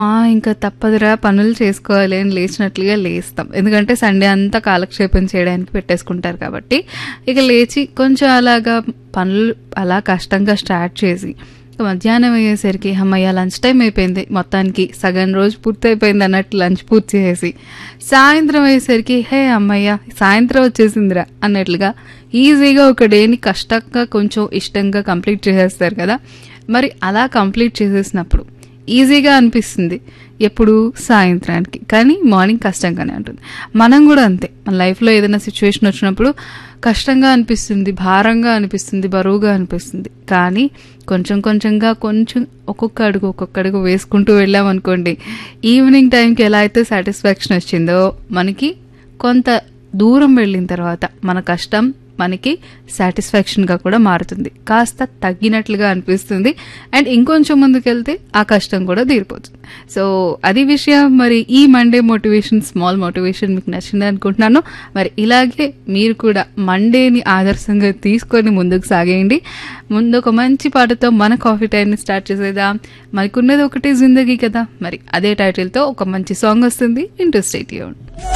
ఆ! ఇంకా తప్పదురా పనులు చేసుకోవాలి అని లేచినట్లుగా లేస్తాం. ఎందుకంటే సండే అంతా కాలక్షేపం చేయడానికి పెట్టేసుకుంటారు కాబట్టి, ఇక లేచి కొంచెం అలాగా పనులు అలా కష్టంగా స్టార్ట్ చేసి, మధ్యాహ్నం అయ్యేసరికి హమ్మయ్య! లంచ్ టైమ్ అయిపోయింది. మొత్తానికి సగం రోజు పూర్తయిపోయింది అన్నట్టు లంచ్ పూర్తి చేసి, సాయంత్రం అయ్యేసరికి హే హమ్మయ్య! సాయంత్రం వచ్చేసిందిరా అన్నట్లుగా ఈజీగా ఒక డేని కష్టంగా కొంచెం ఇష్టంగా కంప్లీట్ చేసేస్తారు కదా! మరి అలా కంప్లీట్ చేసేసినప్పుడు ఈజీగా అనిపిస్తుంది. ఎప్పుడు సాయంత్రానికి. కానీ మార్నింగ్ కష్టంగానే ఉంటుంది. మనం కూడా అంతే. మన లైఫ్‌లో ఏదైనా సిట్యుయేషన్ వచ్చినప్పుడు కష్టంగా అనిపిస్తుంది, భారంగా అనిపిస్తుంది, బరువుగా అనిపిస్తుంది. కానీ కొంచెం కొంచెంగా కొంచెం ఒక్కొక్క అడుగు, ఒక్కొక్క అడుగు వేసుకుంటూ వెళ్ళామనుకోండి, ఈవినింగ్ టైంకి ఎలా అయితే సాటిస్ఫాక్షన్ వచ్చిందో, మనకి కొంత దూరం వెళ్ళిన తర్వాత మన కష్టం మనకి సాటిస్ఫాక్షన్‌గా కూడా మారుతుంది. కాస్త తగ్గినట్లుగా అనిపిస్తుంది. అండ్ ఇంకొంచెం ముందుకెళ్తే ఆ కష్టం కూడా తీరిపోతుంది. సో, అది విషయం. మరి ఈ మండే మోటివేషన్, స్మాల్ మోటివేషన్ మీకు నచ్చింది అనుకుంటున్నాను. మరి ఇలాగే మీరు కూడా మండేని ఆదర్శంగా తీసుకొని ముందుకు సాగేయండి. ముందు ఒక మంచి పాటతో మన కాఫీ టైమ్‌ని స్టార్ట్ చేసేద్దాం. మనకున్నది ఒకటే జిందగీ కదా! మరి అదే టైటిల్‌తో ఒక మంచి సాంగ్ వస్తుంది. వింటూ స్టే ట్యూన్డ్.